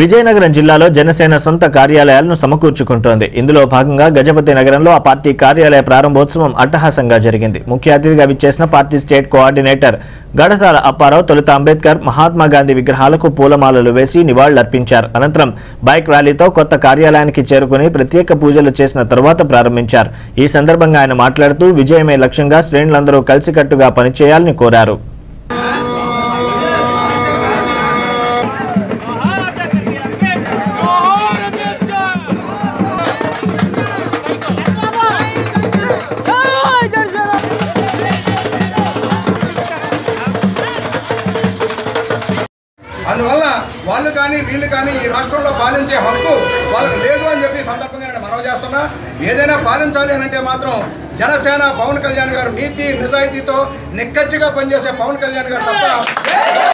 విజయనగరం జిల్లాలో జనసేన సొంత కార్యాలయాలను సమకూర్చుకుంటోంది ఇందులో భాగంగా గజపతి నగరంలో ఆ పార్టీ కార్యాలయ ప్రారంభోత్సవం అట్టహాసంగా జరిగింది ముఖ్య అతిథిగా విచ్చేసిన party state coordinator Gadasala Apparao తొలుత అంబేద్కర్ మహాత్మా గాంధీ విగ్రహాలకు పూలమాలలు వేసి నివాళులర్పించారు అనంతరం బైక్ ర్యాలీతో కొత్త కార్యాలయానికి చేరుకుని ప్రత్యేక పూజలు చేసిన తరువాత ప్రారంభించారు ఈ సందర్భంగా ఆయన మాట్లాడుతూ విజయమే లక్ష్యంగా శ్రేణులందరూ కలిసికట్టుగా పనిచేయాలని కోరారు అందువల్ల వాళ్ళు కానీ వీళ్ళు కానీ ఈ రాష్ట్రంలో పాలించే హక్కు వాళ్ళకి లేదు అని చెప్పి ఈ సందర్భంగా నేను మనవి చేస్తున్నా ఏదైనా పాలించాలి అని అంటే మాత్రం జనసేన పవన్ కళ్యాణ్ గారు నీతి నిజాయితీతో నిక్కచ్చిగా పనిచేసే పవన్ కళ్యాణ్ గారు తప్ప